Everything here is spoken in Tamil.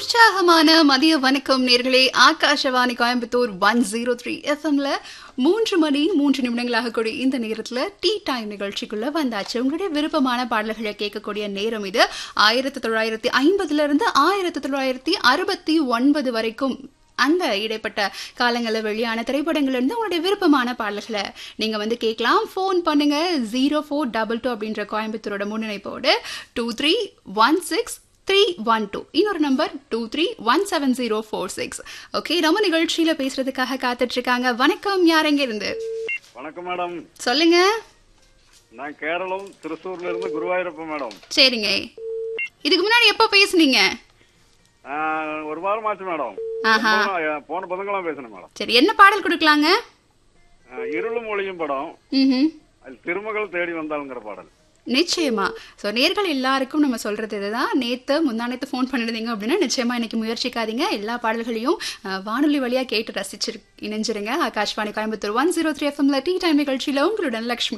உற்சாகமான மதிய வணக்கம் நேர்களே Akashvani Coimbatore one zero three எஃப்எம்ல மூன்று மணி மூன்று நிமிடங்களாக கூடிய இந்த நேரத்துல டீ டைம் நிகழ்ச்சிக்குள்ள வந்தாச்சு உங்களுடைய விருப்பமான பாடல்களை கேட்கக்கூடிய நேரம் இது ஆயிரத்தி தொள்ளாயிரத்தி ஐம்பதுல இருந்து ஆயிரத்தி தொள்ளாயிரத்தி அறுபத்தி ஒன்பது வரைக்கும் அந்த இடைப்பட்ட காலங்களில் வெளியான திரைப்படங்கள்ல இருந்து உங்களுடைய விருப்பமான பாடல்களை நீங்க வந்து கேட்கலாம் ஃபோன் பண்ணுங்க ஜீரோ ஃபோர் டபுள் டூ அப்படின்ற கோயம்புத்தூரோட முன்னிணைப்போடு two three one six three one two இன்னொரு number two three one seven zero four six okay நம்ம நிகழ்ச்சியில பேசுறதுக்காக காத்துட்டு இருக்காங்க வணக்கம் யார் எங்க இருந்து வணக்கம் மேடம் சொல்லுங்க நான் கேரளம் திருச்சூர்ல இருந்து குருவாயூரப்பன் மேடம் சரிங்க இதுக்கு முன்னாடி எப்போ பேசுனீங்க ஆஹ், ஒரு வாரம் ஆச்சு மேடம் ஆஹா. ரொம்ப, போன புதன்கிழமை பேசினேன் மேடம் சரி என்ன பாடல் கொடுக்கலாங்க ஆஹ், இருளும் ஒளியும் படம் ம் அது திருமகள் தேடி வந்தாளுங்கிற பாடல் நிச்சயமா ஸோ நேர்கள் எல்லாருக்கும் நம்ம சொல்றது இதுதான் நேத்து முந்தானத்து ஃபோன் பண்ணிருந்தீங்க அப்படின்னா நிச்சயமா இன்னைக்கு முயற்சிக்காதீங்க எல்லா பாடல்களையும் அஹ், வானொலி வழியா கேட்டு ரசிச்சு இணைஞ்சிருங்க Akashvani Coimbatore one zero three எஃப்எம்ல டீ டைம் நிகழ்ச்சியில உங்களுடன் லக்ஷ்மி